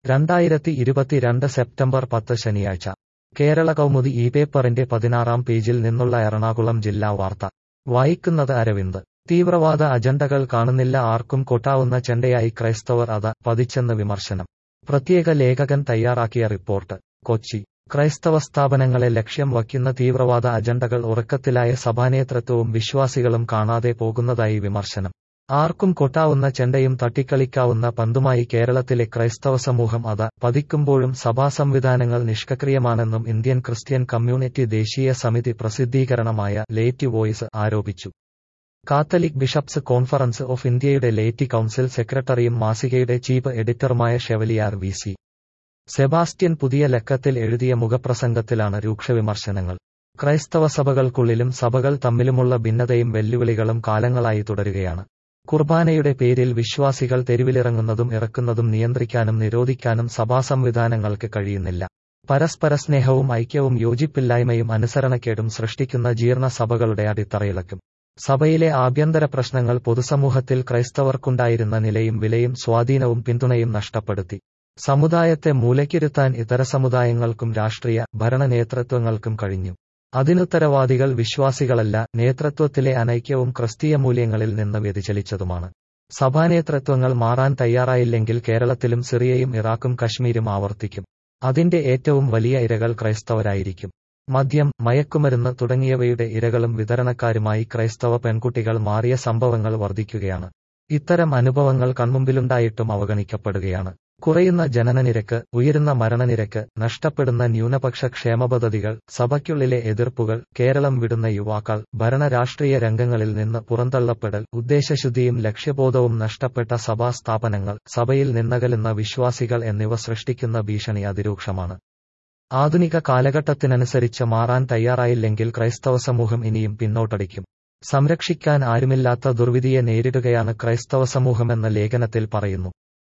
രണ്ടായിരത്തി ഇരുപത്തിരണ്ട് സെപ്റ്റംബർ പത്ത് ശനിയാഴ്ച കേരള കൗമുദി ഈ പേപ്പറിന്റെ പതിനാറാം പേജിൽ നിന്നുള്ള എറണാകുളം ജില്ലാ വാർത്ത വായിക്കുന്നത് അരവിന്ദ് തീവ്രവാദ അജണ്ടകൾ കാണുന്നില്ല ആർക്കും കൊട്ടാവുന്ന ചെണ്ടയായി ക്രൈസ്തവർ അത പതിച്ചെന്ന് വിമർശനം പ്രത്യേക ലേഖകൻ തയ്യാറാക്കിയ റിപ്പോർട്ട് കൊച്ചി ക്രൈസ്തവ സ്ഥാപനങ്ങളെ ലക്ഷ്യം വയ്ക്കുന്ന തീവ്രവാദ അജണ്ടകൾ ഉറക്കത്തിലായ സഭാനേതൃത്വവും വിശ്വാസികളും കാണാതെ പോകുന്നതായി വിമർശനം ആർക്കും കൊട്ടാവുന്ന ചെണ്ടയും തട്ടിക്കളിക്കാവുന്ന പന്തുമായി കേരളത്തിലെ ക്രൈസ്തവ സമൂഹം അത പതിക്കുമ്പോഴും സഭാ സംവിധാനങ്ങൾ നിഷ്ക്രിയമാണെന്നും ഇന്ത്യൻ ക്രിസ്ത്യൻ കമ്മ്യൂണിറ്റി ദേശീയ സമിതി പ്രസിദ്ധീകരണമായ ലേറ്റ് വോയിസ് ആരോപിച്ചു കാത്തലിക് ബിഷപ്സ് കോൺഫറൻസ് ഓഫ് ഇന്ത്യയുടെ ലേറ്റ് കൌൺസിൽ സെക്രട്ടറിയും മാസികയുടെ ചീഫ് എഡിറ്ററുമായ ഷെവലിയാർ വി സി സെബാസ്റ്റ്യൻ പുതിയ ലക്കത്തിൽ എഴുതിയ മുഖപ്രസംഗത്തിലാണ് രൂക്ഷവിമർശനങ്ങൾ ക്രൈസ്തവ സഭകൾക്കുള്ളിലും സഭകൾ തമ്മിലുമുള്ള ഭിന്നതയും വെല്ലുവിളികളും കാലങ്ങളായി തുടരുകയാണ് കുർബാനയുടെ പേരിൽ വിശ്വാസികൾ തെരുവിലിറങ്ങുന്നതും ഇറക്കുന്നതും നിയന്ത്രിക്കാനും നിരോധിക്കാനും സഭാ സംവിധാനങ്ങൾക്ക് കഴിയുന്നില്ല പരസ്പര സ്നേഹവും ഐക്യവും യോജിപ്പില്ലായ്മയും അനുസരണക്കേടും സൃഷ്ടിക്കുന്ന ജീർണ സഭകളുടെ അടിത്തറയിളക്കും സഭയിലെ ആഭ്യന്തര പ്രശ്നങ്ങൾ പൊതുസമൂഹത്തിൽ ക്രൈസ്തവർക്കുണ്ടായിരുന്ന നിലയും വിലയും സ്വാധീനവും പിന്തുണയും നഷ്ടപ്പെടുത്തി സമുദായത്തെ മൂലയ്ക്കിരുത്താൻ ഇതര സമുദായങ്ങൾക്കും രാഷ്ട്രീയ ഭരണ നേതൃത്വങ്ങൾക്കും കഴിഞ്ഞു അതിനുത്തരവാദികൾ വിശ്വാസികളല്ല നേതൃത്വത്തിലെ അനൈക്യവും ക്രിസ്തീയ മൂല്യങ്ങളിൽ നിന്ന് വ്യതിചലിച്ചതുമാണ് സഭാനേതൃത്വങ്ങൾ മാറാൻ തയ്യാറായില്ലെങ്കിൽ കേരളത്തിലും സിറിയയും ഇറാഖും കശ്മീരും ആവർത്തിക്കും അതിന്റെ ഏറ്റവും വലിയ ഇരകൾ ക്രൈസ്തവരായിരിക്കും മദ്യം മയക്കുമരുന്ന് തുടങ്ങിയവയുടെ ഇരകളും വിതരണക്കാരുമായി ക്രൈസ്തവ പെൺകുട്ടികൾ മാറിയ സംഭവങ്ങൾ വർദ്ധിക്കുകയാണ് ഇത്തരം അനുഭവങ്ങൾ കൺമുമ്പിലുണ്ടായിട്ടും അവഗണിക്കപ്പെടുകയാണ് കുറയുന്ന ജനനനിരക്ക് ഉയരുന്ന മരണനിരക്ക് നഷ്ടപ്പെടുന്ന ന്യൂനപക്ഷ ക്ഷേമ പദ്ധതികൾ സഭയ്ക്കുള്ളിലെ എതിർപ്പുകൾ കേരളം വിടുന്ന യുവാക്കൾ ഭരണ രാഷ്ട്രീയ രംഗങ്ങളിൽ നിന്ന് പുറന്തള്ളപ്പെടൽ ഉദ്ദേശശുദ്ധിയും ലക്ഷ്യബോധവും നഷ്ടപ്പെട്ട സഭാ സ്ഥാപനങ്ങൾ സഭയിൽ നിന്നകലുന്ന വിശ്വാസികൾ എന്നിവ സൃഷ്ടിക്കുന്ന ഭീഷണി അതിരൂക്ഷമാണ് ആധുനിക കാലഘട്ടത്തിനനുസരിച്ച് മാറാൻ തയ്യാറായില്ലെങ്കിൽ ക്രൈസ്തവ സമൂഹം ഇനിയും പിന്നോട്ടടിക്കും സംരക്ഷിക്കാൻ ആരുമില്ലാത്ത ദുർവിധിയെ നേരിടുകയാണ് ക്രൈസ്തവ സമൂഹമെന്ന ലേഖനത്തിൽ പറയുന്നു